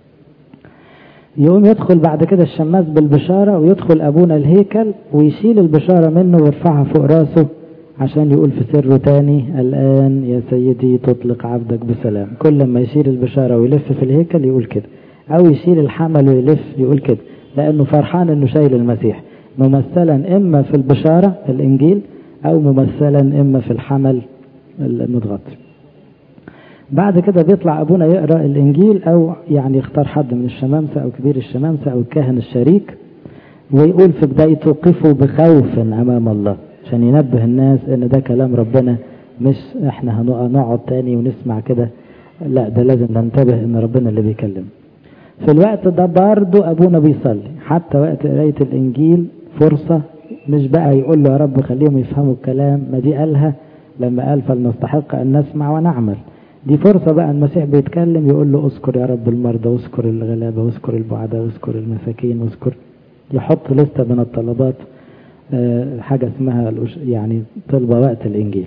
يقوم يدخل بعد كده الشماس بالبشارة ويدخل ابونا الهيكل ويشيل البشارة منه ويرفعها فوق راسه عشان يقول في سره تاني الآن يا سيدي تطلق عبدك بسلام كل ما يشيل البشارة ويلف في الهيكل يقول كده أو يشيل الحمل ويلف يقول كده لأنه فرحان أنه شايل المسيح ممثلا إما في البشارة الإنجيل أو ممثلا إما في الحمل المتغطي بعد كده بيطلع أبونا يقرأ الإنجيل أو يعني يختار حد من الشمامسة أو كبير الشمامسة أو الكاهن الشريك ويقول في بدايته قفوا بخوف أمام الله عشان ينبه الناس إن ده كلام ربنا مش إحنا هنقعد تاني ونسمع كده لا ده لازم ننتبه إن ربنا اللي بيكلم في الوقت ده برضه أبونا بيصلي حتى وقت قراية الإنجيل فرصة مش بقى يقول له يا رب خليهم يفهموا الكلام ما دي قالها لما قال فلنستحق أن نسمع ونعمل دي فرصة بقى المسيح بيتكلم يقول له اذكر يا رب المرضى واذكر الغلابة واذكر البعداء واذكر المساكين واذكر يحط لستة من الطلبات حاجة اسمها يعني طلبة وقت الإنجيل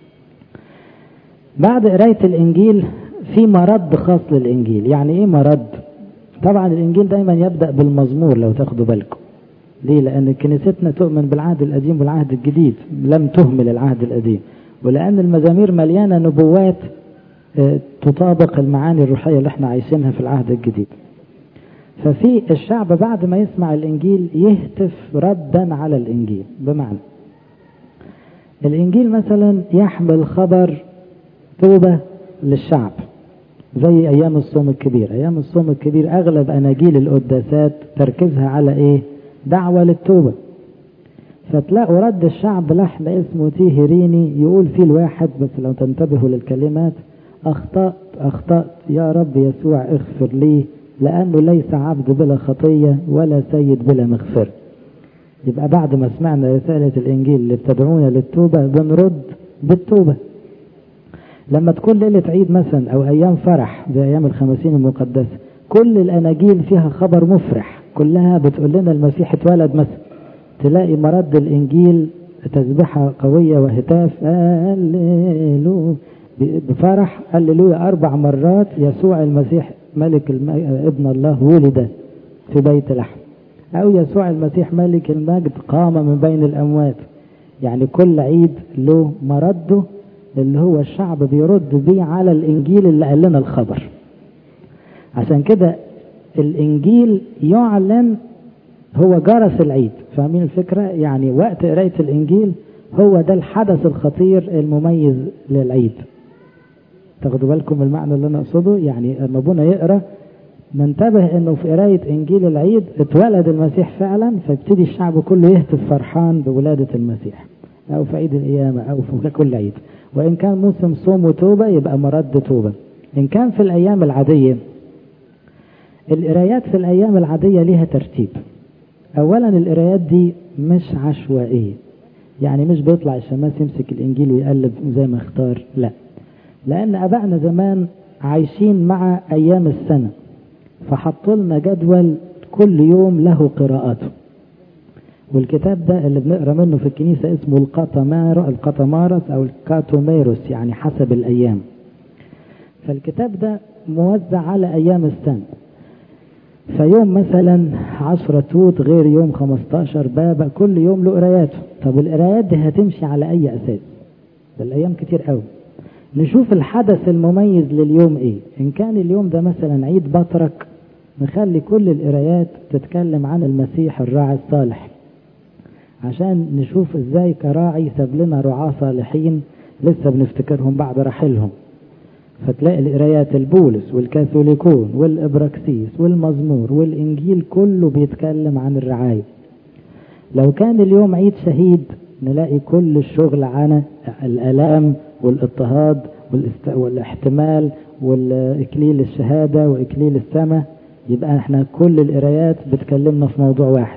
بعد قراية الإنجيل في مرد خاص للإنجيل يعني إيه مرد طبعا الإنجيل دايما يبدأ بالمزمور لو تاخدوا بالكم ليه لأن كنيستنا تؤمن بالعهد القديم والعهد الجديد لم تهمل العهد القديم ولأن المزامير مليانة نبوات تطابق المعاني الروحية اللي احنا عايشينها في العهد الجديد ففي الشعب بعد ما يسمع الإنجيل يهتف ردا على الإنجيل بمعنى الإنجيل مثلا يحمل خبر توبة للشعب زي أيام الصوم الكبير أيام الصوم الكبير أغلب أناجيل القداسات تركيزها على إيه دعوة للتوبة فتلاقوا رد الشعب لحن اسمه تيهريني يقول فيه الواحد بس لو تنتبهوا للكلمات أخطأت أخطأت يا رب يسوع اغفر لي لأنه ليس عبد بلا خطية ولا سيد بلا مغفر يبقى بعد ما سمعنا رسالة الإنجيل اللي بتدعونا للتوبة بنرد بالتوبة لما تكون ليلة عيد مثلا أو أيام فرح زي أيام الخمسين المقدسة كل الأناجيل فيها خبر مفرح كلها بتقول لنا المسيح اتولد مثلا تلاقي مرد الإنجيل تسبحة قوية وهتاف هللو بفرح هللويا أربع مرات يسوع المسيح ملك الم... ابن الله ولد في بيت لحم أو يسوع المسيح ملك المجد قام من بين الأموات يعني كل عيد له مرده اللي هو الشعب بيرد بيه على الإنجيل اللي قال لنا الخبر عشان كده الإنجيل يعلن هو جرس العيد فاهمين الفكرة يعني وقت قراية الإنجيل هو ده الحدث الخطير المميز للعيد تاخدوا بالكم المعنى اللي انا اقصده يعني لما ابونا يقرا ننتبه انه في قرايه انجيل العيد اتولد المسيح فعلا فيبتدي الشعب كله يهتف فرحان بولاده المسيح او في عيد القيامه او في كل عيد وان كان موسم صوم وتوبه يبقى مرد توبه ان كان في الايام العاديه القرايات في الايام العاديه ليها ترتيب اولا القرايات دي مش عشوائيه يعني مش بيطلع الشماس يمسك الانجيل ويقلب زي ما اختار لا لأن أبائنا زمان عايشين مع أيام السنة فحطوا لنا جدول كل يوم له قراءاته والكتاب ده اللي بنقرا منه في الكنيسة اسمه القطمار القطمارس أو الكاتوميروس يعني حسب الأيام فالكتاب ده موزع على أيام السنة فيوم مثلا عشرة توت غير يوم 15 بابا كل يوم له قراياته طب القرايات دي هتمشي على أي أساس ده الأيام كتير قوي نشوف الحدث المميز لليوم ايه ان كان اليوم ده مثلا عيد بطرك نخلي كل القرايات تتكلم عن المسيح الراعي الصالح عشان نشوف ازاي كراعي ساب لنا رعاة صالحين لسه بنفتكرهم بعد رحيلهم فتلاقي القرايات البولس والكاثوليكون والابراكسيس والمزمور والانجيل كله بيتكلم عن الرعاية لو كان اليوم عيد شهيد نلاقي كل الشغل عن الالام والاضطهاد والاحتمال والاكليل الشهاده واكليل السماء يبقى احنا كل القرايات بتكلمنا في موضوع واحد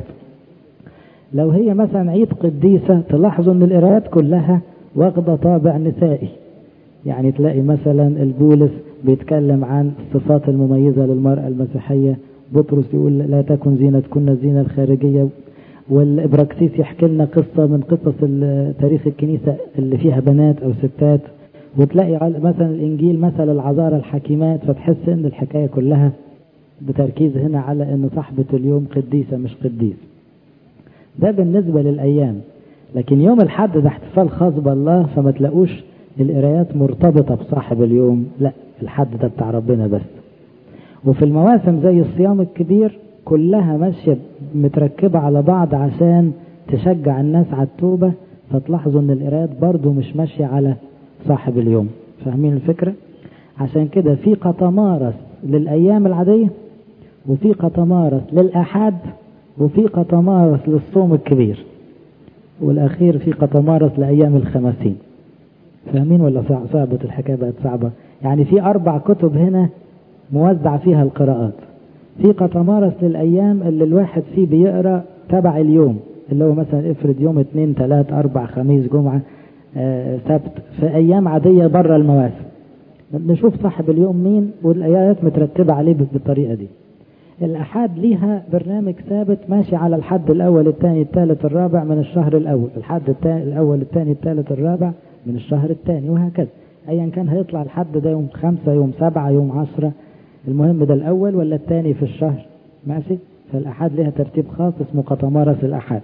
لو هي مثلا عيد قديسه تلاحظوا ان القرايات كلها واخده طابع نسائي يعني تلاقي مثلا البولس بيتكلم عن الصفات المميزه للمراه المسيحيه بطرس يقول لا تكن زينتكن الزينه الخارجيه والابراكسيس يحكي لنا قصه من قصص تاريخ الكنيسه اللي فيها بنات او ستات وتلاقي مثلا الانجيل مثل العذارى الحكيمات فتحس ان الحكايه كلها بتركيز هنا على ان صاحبه اليوم قديسه مش قديس ده بالنسبه للايام لكن يوم الحد ده احتفال خاص بالله فما تلاقوش القرايات مرتبطه بصاحب اليوم لا الحد ده بتاع ربنا بس وفي المواسم زي الصيام الكبير كلها ماشية متركبة على بعض عشان تشجع الناس على التوبة فتلاحظوا ان القرايات برضو مش ماشية على صاحب اليوم فاهمين الفكرة عشان كده في قطمارس للأيام العادية وفي قطمارس للأحد وفي قطمارس للصوم الكبير والأخير في قطمارس لأيام الخمسين فاهمين ولا صعبة الحكاية بقت صعبة يعني في أربع كتب هنا موزع فيها القراءات في قطمارس للأيام اللي الواحد فيه بيقرأ تبع اليوم اللي هو مثلا افرض يوم اثنين ثلاث أربع خميس جمعة آه سبت في أيام عادية بره المواسم نشوف صاحب اليوم مين والآيات مترتبة عليه بالطريقة دي الأحاد ليها برنامج ثابت ماشي على الحد الأول الثاني الثالث الرابع من الشهر الأول الحد الثاني الأول الثاني الثالث الرابع من الشهر الثاني وهكذا أيا كان هيطلع الحد ده يوم خمسة يوم سبعة يوم عشرة المهم ده الأول ولا الثاني في الشهر ماشي فالأحد لها ترتيب خاص اسمه قطمارس الأحد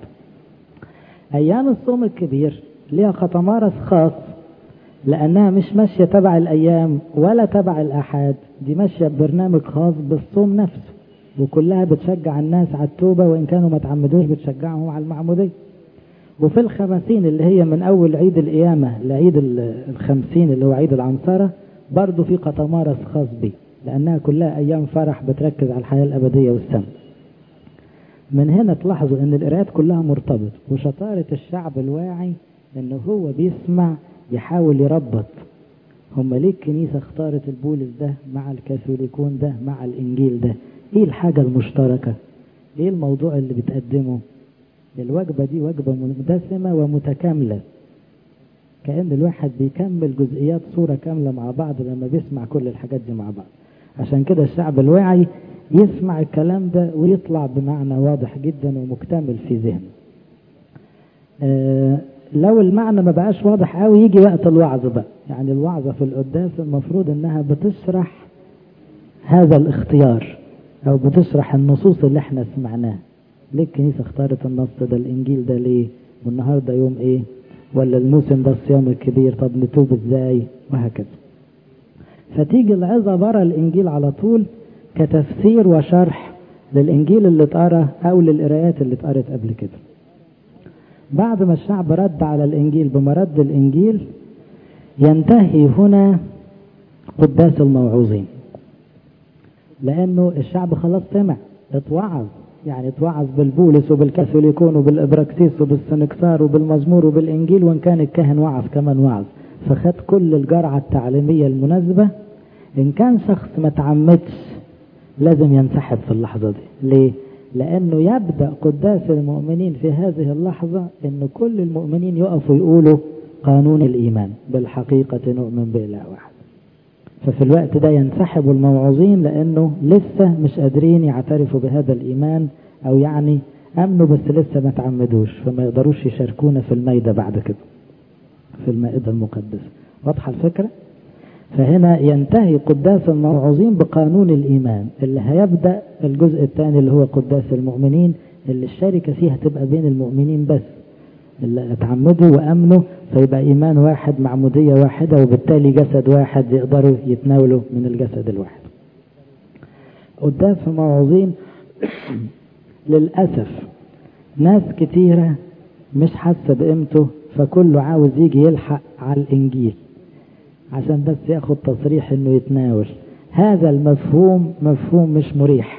أيام الصوم الكبير لها قطمارس خاص لأنها مش ماشية تبع الأيام ولا تبع الأحد دي ماشية ببرنامج خاص بالصوم نفسه وكلها بتشجع الناس على التوبة وإن كانوا ما تعمدوش بتشجعهم على المعمودية وفي الخمسين اللي هي من أول عيد القيامة لعيد الخمسين اللي هو عيد العنصرة برضه في قطمارس خاص بيه لأنها كلها أيام فرح بتركز على الحياة الأبدية والسماء من هنا تلاحظوا أن القراءات كلها مرتبطة وشطارة الشعب الواعي أنه هو بيسمع يحاول يربط هم ليه الكنيسة اختارت البولس ده مع الكاثوليكون ده مع الإنجيل ده إيه الحاجة المشتركة إيه الموضوع اللي بتقدمه الوجبة دي وجبة مدسمة ومتكاملة كأن الواحد بيكمل جزئيات صورة كاملة مع بعض لما بيسمع كل الحاجات دي مع بعض عشان كده الشعب الواعي يسمع الكلام ده ويطلع بمعنى واضح جدا ومكتمل في ذهنه آه لو المعنى ما بقاش واضح قوي يجي وقت الوعظ بقى يعني الوعظة في القداس المفروض انها بتشرح هذا الاختيار او بتشرح النصوص اللي احنا سمعناها ليه الكنيسة اختارت النص ده الانجيل ده ليه والنهاردة يوم ايه ولا الموسم ده الصيام الكبير طب نتوب ازاي وهكذا فتيجي العظة برا الانجيل على طول كتفسير وشرح للانجيل اللي اتقرا او للقرايات اللي اتقرت قبل كده بعد ما الشعب رد على الانجيل بمرد الانجيل ينتهي هنا قداس الموعوظين لانه الشعب خلاص سمع اتوعظ يعني اتوعظ بالبولس وبالكاثوليكون وبالابراكسيس وبالسنكسار وبالمزمور وبالانجيل وان كان الكاهن وعظ كمان وعظ فخد كل الجرعه التعليميه المناسبه ان كان شخص ما تعمدش لازم ينسحب في اللحظه دي ليه لانه يبدا قداس المؤمنين في هذه اللحظه ان كل المؤمنين يقفوا يقولوا قانون الايمان بالحقيقه نؤمن باله واحد ففي الوقت ده ينسحب الموعظين لأنه لسه مش قادرين يعترفوا بهذا الإيمان أو يعني أمنوا بس لسه ما تعمدوش فما يقدروش يشاركونا في الميدة بعد كده في المائدة المقدسة واضحة الفكرة؟ فهنا ينتهي قداس الموعظين بقانون الإيمان اللي هيبدأ الجزء الثاني اللي هو قداس المؤمنين اللي الشركة فيها تبقى بين المؤمنين بس اللي اتعمدوا وأمنوا فيبقى إيمان واحد معمودية واحدة وبالتالي جسد واحد يقدروا يتناولوا من الجسد الواحد قداس الموعظين للأسف ناس كتيرة مش حاسة بقيمته فكله عاوز يجي يلحق على الإنجيل عشان بس ياخد تصريح انه يتناول هذا المفهوم مفهوم مش مريح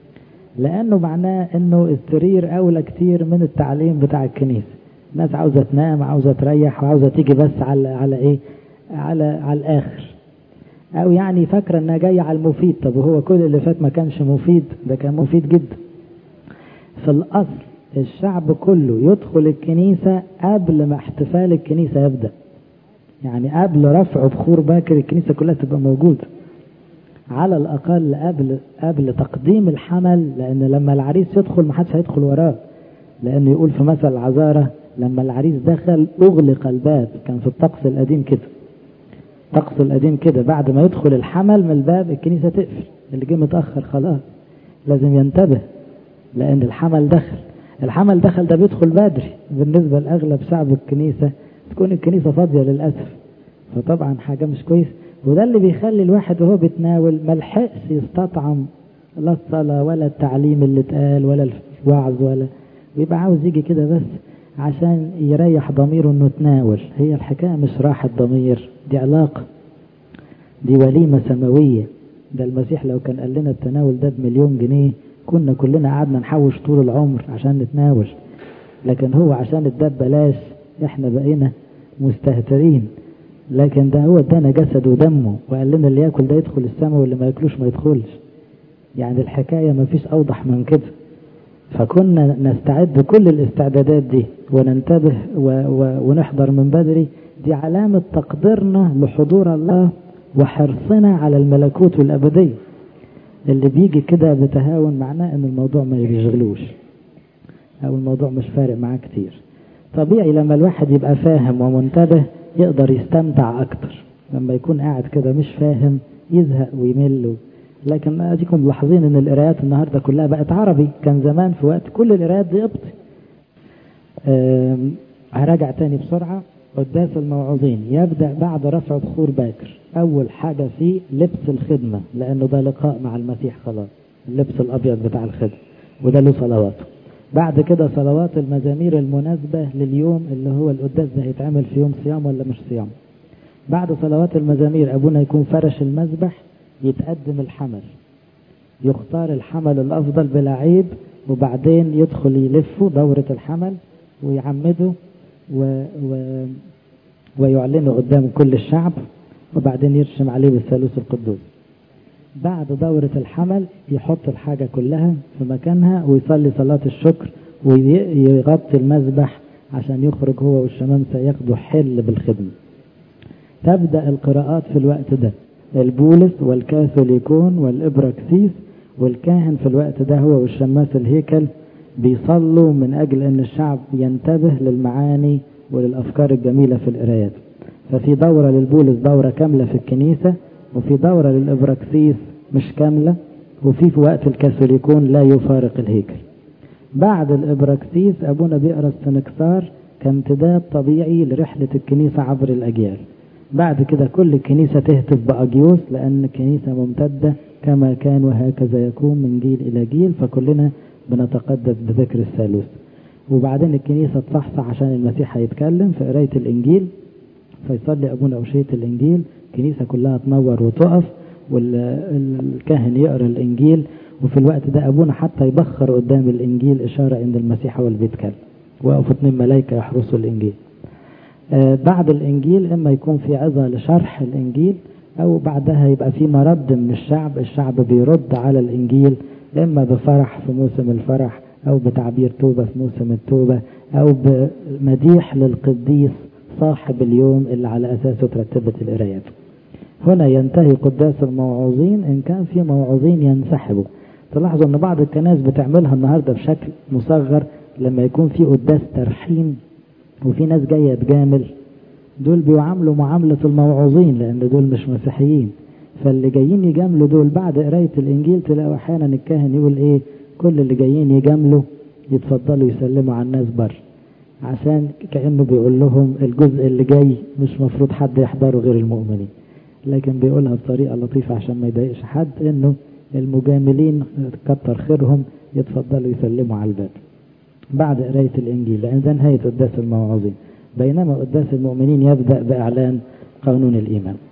لانه معناه انه السرير اولى كتير من التعليم بتاع الكنيسه الناس عاوزه تنام عاوزه تريح وعاوزه تيجي بس على على ايه على على الاخر او يعني فاكره انها جايه على المفيد طب وهو كل اللي فات ما كانش مفيد ده كان مفيد جدا في الاصل الشعب كله يدخل الكنيسه قبل ما احتفال الكنيسه يبدا يعني قبل رفع بخور باكر الكنيسة كلها تبقى موجودة على الأقل قبل قبل تقديم الحمل لأن لما العريس يدخل ما حدش هيدخل وراه لأنه يقول في مثل العذارة لما العريس دخل أغلق الباب كان في الطقس القديم كده الطقس القديم كده بعد ما يدخل الحمل من الباب الكنيسة تقفل اللي جه متأخر خلاص لازم ينتبه لأن الحمل دخل الحمل دخل ده بيدخل بدري بالنسبة لأغلب شعب الكنيسة تكون الكنيسة فاضية للأسف فطبعا حاجة مش كويس وده اللي بيخلي الواحد وهو بيتناول ملحقش يستطعم لا الصلاة ولا التعليم اللي اتقال ولا الوعظ ولا ويبقى عاوز يجي كده بس عشان يريح ضميره انه تناول هي الحكاية مش راحة ضمير دي علاقة دي وليمة سماوية ده المسيح لو كان قال لنا التناول ده بمليون جنيه كنا كلنا قعدنا نحوش طول العمر عشان نتناول لكن هو عشان اداه ببلاش احنا بقينا مستهترين لكن ده هو ادانا جسد ودمه وقال لنا اللي ياكل ده يدخل السماء واللي ما ياكلوش ما يدخلش يعني الحكاية ما فيش اوضح من كده فكنا نستعد كل الاستعدادات دي وننتبه و و ونحضر من بدري دي علامة تقديرنا لحضور الله وحرصنا على الملكوت والأبدية اللي بيجي كده بتهاون معناه ان الموضوع ما يشغلوش او الموضوع مش فارق معاه كتير طبيعي لما الواحد يبقى فاهم ومنتبه يقدر يستمتع اكتر لما يكون قاعد كده مش فاهم يزهق ويمل لكن اديكم ملاحظين ان القرايات النهارده كلها بقت عربي كان زمان في وقت كل القرايات دي قبطي هراجع تاني بسرعه قداس الموعظين يبدا بعد رفع بخور باكر اول حاجه فيه لبس الخدمه لانه ده لقاء مع المسيح خلاص اللبس الابيض بتاع الخدمه وده له صلواته بعد كده صلوات المزامير المناسبة لليوم اللي هو القداس ده هيتعمل في يوم صيام ولا مش صيام بعد صلوات المزامير أبونا يكون فرش المذبح يتقدم الحمل يختار الحمل الأفضل بلا عيب وبعدين يدخل يلفه دورة الحمل ويعمده و... و... ويعلنه قدام كل الشعب وبعدين يرشم عليه بالثالوث القدوس بعد دورة الحمل يحط الحاجة كلها في مكانها ويصلي صلاة الشكر ويغطي المذبح عشان يخرج هو والشمامسة ياخدوا حل بالخدمة تبدأ القراءات في الوقت ده البولس والكاثوليكون والإبراكسيس والكاهن في الوقت ده هو والشماس الهيكل بيصلوا من أجل أن الشعب ينتبه للمعاني وللأفكار الجميلة في القرايات ففي دورة للبولس دورة كاملة في الكنيسة وفي دورة للإبراكسيس مش كاملة وفي في وقت الكاثوليكون لا يفارق الهيكل بعد الإبراكسيس أبونا بيقرأ السنكسار كامتداد طبيعي لرحلة الكنيسة عبر الأجيال بعد كده كل الكنيسة تهتف بأجيوس لأن الكنيسة ممتدة كما كان وهكذا يكون من جيل إلى جيل فكلنا بنتقدس بذكر الثالوث وبعدين الكنيسة تصحصح عشان المسيح هيتكلم في قراية الإنجيل فيصلي أبونا أوشية الإنجيل الكنيسة كلها تنور وتقف والكاهن يقرأ الإنجيل وفي الوقت ده أبونا حتى يبخر قدام الإنجيل إشارة إن المسيح هو اللي بيتكلم وقفوا اتنين ملايكة يحرسوا الإنجيل آه بعد الإنجيل إما يكون في عظة لشرح الإنجيل أو بعدها يبقى في مرد من الشعب الشعب بيرد على الإنجيل إما بفرح في موسم الفرح أو بتعبير توبة في موسم التوبة أو بمديح للقديس صاحب اليوم اللي على أساسه ترتبت القرايات هنا ينتهي قداس الموعوظين إن كان في موعوظين ينسحبوا تلاحظوا أن بعض الكنائس بتعملها النهاردة بشكل مصغر لما يكون في قداس ترحيم وفي ناس جاية تجامل دول بيعاملوا معاملة الموعوظين لأن دول مش مسيحيين فاللي جايين يجاملوا دول بعد قراية الإنجيل تلاقوا أحيانا الكاهن يقول إيه كل اللي جايين يجاملوا يتفضلوا يسلموا على الناس بره عشان كأنه بيقول لهم الجزء اللي جاي مش مفروض حد يحضره غير المؤمنين لكن بيقولها بطريقة لطيفة عشان ما يضايقش حد انه المجاملين كتر خيرهم يتفضلوا يسلموا على الباب بعد قراية الإنجيل لأن ده نهاية قداس الموعظين بينما قداس المؤمنين يبدأ بإعلان قانون الإيمان